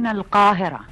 تسمعون القاهرة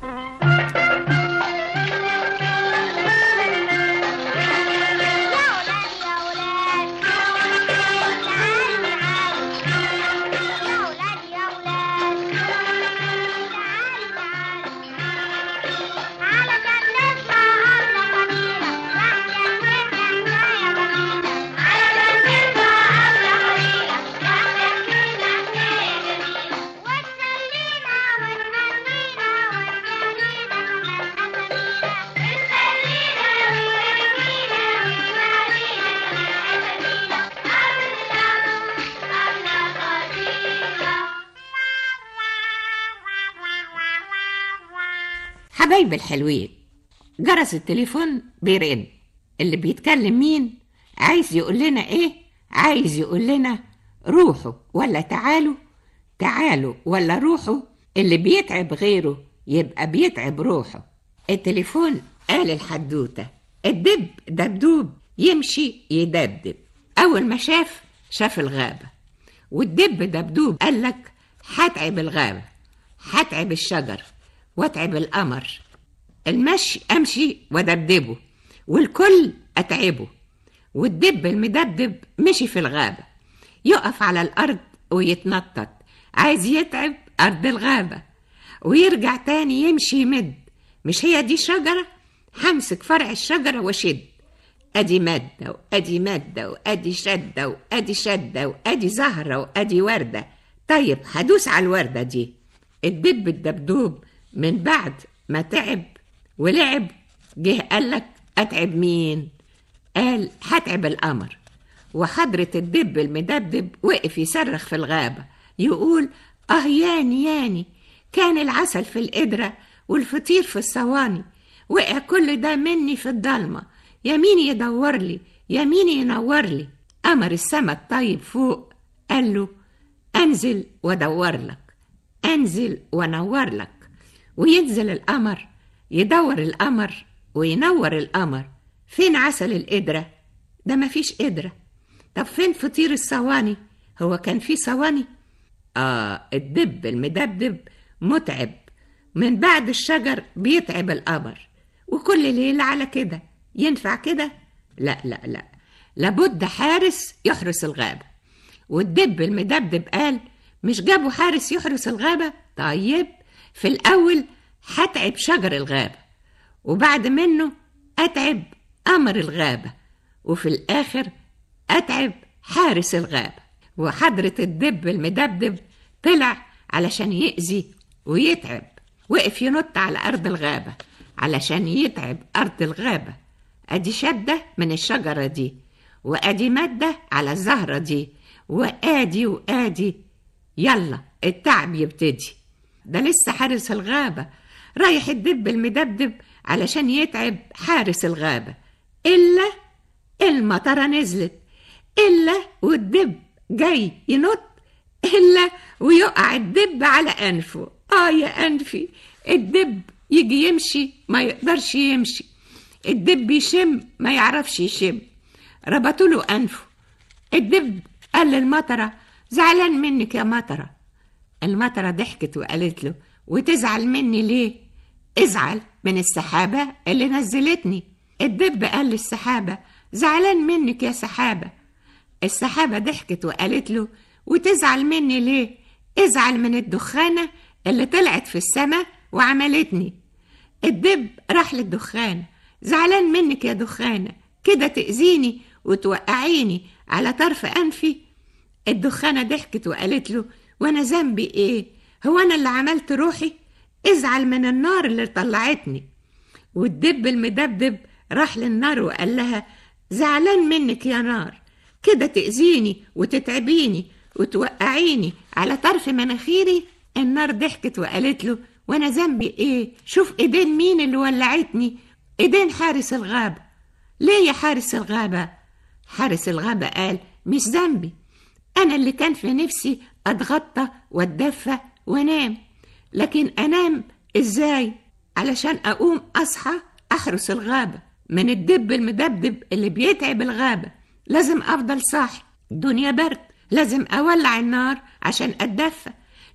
حبايب الحلوين جرس التليفون بيرن اللي بيتكلم مين عايز يقول لنا ايه عايز يقول لنا روحوا ولا تعالوا تعالوا ولا روحوا اللي بيتعب غيره يبقى بيتعب روحه التليفون قال الحدوتة الدب دبدوب يمشي يدبدب أول ما شاف شاف الغابة والدب دبدوب قال لك هتعب الغابة هتعب الشجر واتعب القمر المشي امشي ودبدبه والكل اتعبه والدب المدبدب مشي في الغابة يقف على الأرض ويتنطط عايز يتعب أرض الغابة ويرجع تاني يمشي يمد مش هي دي شجرة همسك فرع الشجرة وشد أدي مادة وأدي مادة وأدي شدة وأدي شدة وأدي زهرة وأدي وردة طيب هدوس على الوردة دي الدب الدبدوب من بعد ما تعب ولعب جه قال لك أتعب مين؟ قال هتعب القمر وحضرة الدب المدبدب وقف يصرخ في الغابة يقول آه ياني ياني كان العسل في القدرة والفطير في الصواني وقع كل ده مني في الضلمة يمين يدور لي يمين ينور لي قمر السما الطيب فوق قال له أنزل وأدور لك أنزل وأنور لك وينزل القمر يدور القمر وينور القمر فين عسل القدرة ده مفيش قدرة طب فين فطير الصواني هو كان في صواني آه الدب المدبدب متعب من بعد الشجر بيتعب القمر وكل ليلة على كده ينفع كده لا لا لا لابد حارس يحرس الغابة والدب المدبدب قال مش جابوا حارس يحرس الغابة طيب في الأول هتعب شجر الغابة وبعد منه أتعب قمر الغابة وفي الآخر أتعب حارس الغابة وحضرة الدب المدبدب طلع علشان يأذي ويتعب وقف ينط على أرض الغابة علشان يتعب أرض الغابة أدي شدة من الشجرة دي وأدي مادة على الزهرة دي وآدي وآدي يلا التعب يبتدي ده لسه حارس الغابة رايح الدب المدبدب علشان يتعب حارس الغابة إلا المطرة نزلت إلا والدب جاي ينط إلا ويقع الدب على أنفه آه يا أنفي الدب يجي يمشي ما يقدرش يمشي الدب يشم ما يعرفش يشم ربطوا له أنفه الدب قال للمطرة زعلان منك يا مطرة المطرة ضحكت وقالت له وتزعل مني ليه ازعل من السحابة اللي نزلتني الدب قال للسحابة زعلان منك يا سحابة السحابة ضحكت وقالت له وتزعل مني ليه ازعل من الدخانة اللي طلعت في السماء وعملتني الدب راح للدخانة زعلان منك يا دخانة كده تأذيني وتوقعيني على طرف أنفي الدخانة ضحكت وقالت له وأنا ذنبي إيه هو أنا اللي عملت روحي ازعل من النار اللي طلعتني والدب المدبدب راح للنار وقال لها زعلان منك يا نار كده تأذيني وتتعبيني وتوقعيني على طرف مناخيري النار ضحكت وقالت له وانا ذنبي ايه شوف ايدين مين اللي ولعتني ايدين حارس الغابة ليه يا حارس الغابة حارس الغابة قال مش ذنبي انا اللي كان في نفسي اتغطى واتدفى وانام لكن انام ازاي علشان اقوم اصحى احرس الغابة من الدب المدبدب اللي بيتعب الغابة لازم افضل صاحي الدنيا برد لازم اولع النار عشان اتدفى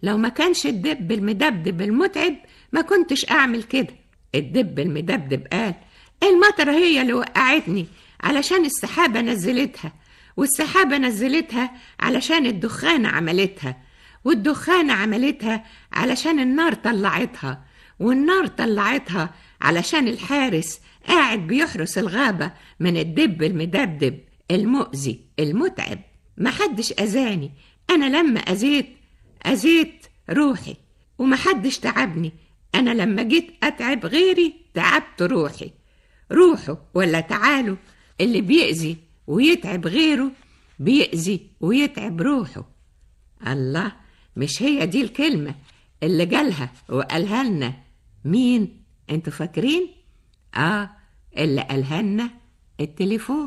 لو ما كانش الدب المدبدب المتعب ما كنتش أعمل كده الدب المدبدب قال المطرة هي اللي وقعتني علشان السحابة نزلتها والسحابة نزلتها علشان الدخانة عملتها والدخانة عملتها علشان النار طلعتها والنار طلعتها علشان الحارس قاعد بيحرس الغابة من الدب المدبدب المؤذي المتعب محدش أذاني أنا لما أذيت أذيت روحي ومحدش تعبني أنا لما جيت أتعب غيري تعبت روحي روحوا ولا تعالوا اللي بيأذي ويتعب غيره بيأذي ويتعب روحه الله مش هي دي الكلمة اللي جالها وقالها لنا مين انتوا فاكرين اه اللي قالها لنا التليفون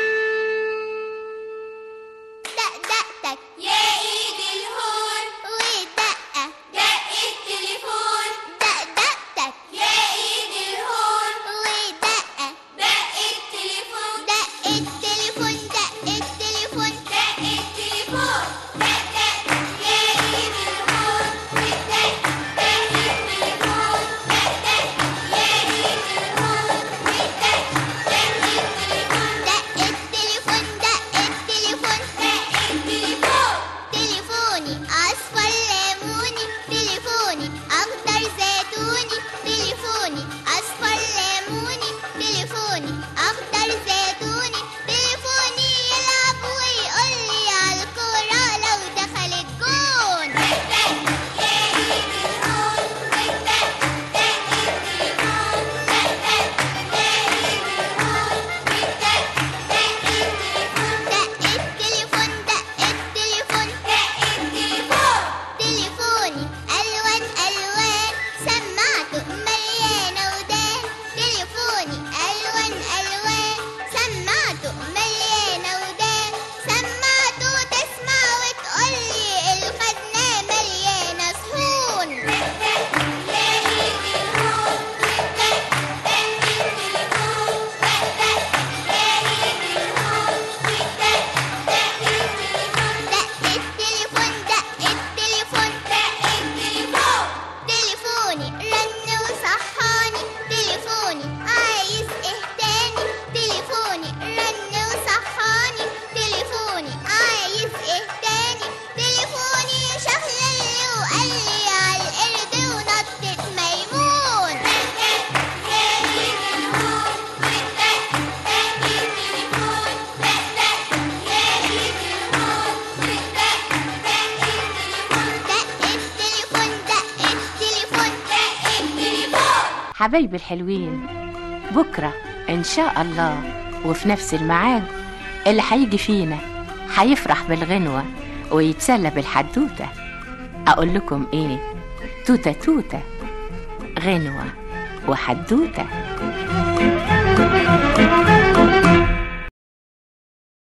دقدقتك يا ايد الهون ودقة دق التليفون دقدقتك يا ايد الهون ودقة دق التليفون دق التليفون دق التليفون دق التليفون دق دق يا ايد الهون ودق دق التليفون دق دق يا ايد الهون ودق دق التليفون دق التليفون دق التليفون دق التليفون تليفوني اصفر ليموني تليفوني اخضر زيتوني تليفوني اصفر ليموني تليفوني اخضر زيتوني تليفوني يلعب ويقول لي على الكورة لو دخل الجون يا ايد الهون دق دق التليفون دق دق يا ايد الهون دق دق التليفون دق التليفون دق التليفون دق التليفون تليفوني الوان الوان سماعته مليانه ودان تليفوني الوان الوان سماعته مليانه ودان سماعته تسمع وتقولي الخزنه مليانه صحون يا ايد الهون دق دق التليفون دق دق يا ايد الهون دق دق التليفون دق التليفون دق التليفون دق التليفون تليفوني رن وصحاني تليفوني عايز ايه تاني تليفوني رن وصحاني تليفوني عايز ايه تاني تليفوني شخللي وقال لي على القرد ونطت ميمون يا ايد الهون دق دق التليفون دق دق يا ايد الهون دق دق التليفون دق التليفون دق التليفون دق التليفون حبايبي الحلوين بكرة إن شاء الله وفي نفس الميعاد اللي هيجي فينا هيفرح بالغنوة ويتسلى بالحدوتة أقول لكم إيه توتة توتة غنوة وحدوتة